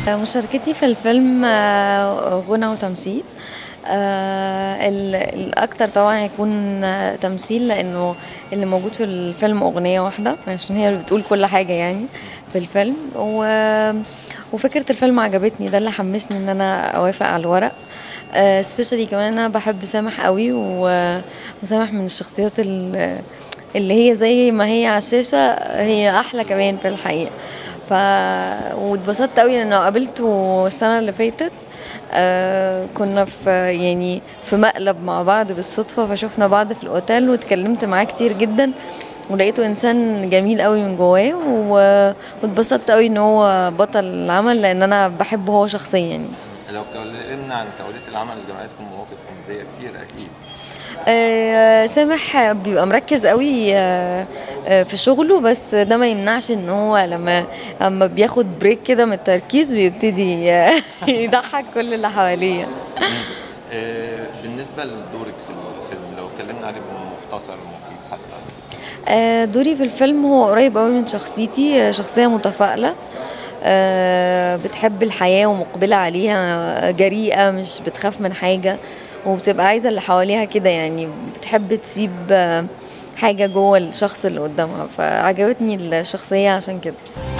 مشاركتي في الفيلم آه، غنى وتمثيل آه، ال- الأكتر طبعا هيكون آه، تمثيل لأنه اللي موجود في الفيلم أغنية واحدة عشان هي اللي بتقول كل حاجة يعني في الفيلم و... وفكرة الفيلم عجبتني ده اللي حمسني إن أنا أوافق على الورق سبيشالي كمان أنا بحب سامح قوي و- وسامح من الشخصيات ال- اللي هي زي ما هي على الشاشة هي أحلى كمان في الحقيقة ف واتبسطت قوي لانه قابلته السنه اللي فاتت آه كنا في يعني في مقلب مع بعض بالصدفه فشوفنا بعض في الاوتيل واتكلمت معاه كتير جدا ولقيته انسان جميل قوي من جواه و- واتبسطت قوي ان هو بطل العمل لان انا بحبه هو شخصيا يعني لو اتكلمنا عن كواليس العمل جمعتكم مواقف كوميديه كتير اكيد آه، سامح بيبقى مركز قوي آه، آه، في شغله بس ده ما يمنعش ان هو لما اما بياخد بريك كده من التركيز بيبتدي آه، يضحك كل اللي حواليه آه، بالنسبه لدورك في الفيلم لو اتكلمنا عليه بمختصر مفيد حتى آه، دوري في الفيلم هو قريب قوي من شخصيتي آه، شخصية متفائلة آه، بتحب الحياة ومقبلة عليها آه، جريئة مش بتخاف من حاجة وبتبقى عايزة اللي حواليها كده يعني بتحب تسيب آه، حاجة جوه الشخص اللي قدامها فعجبتني الشخصية عشان كده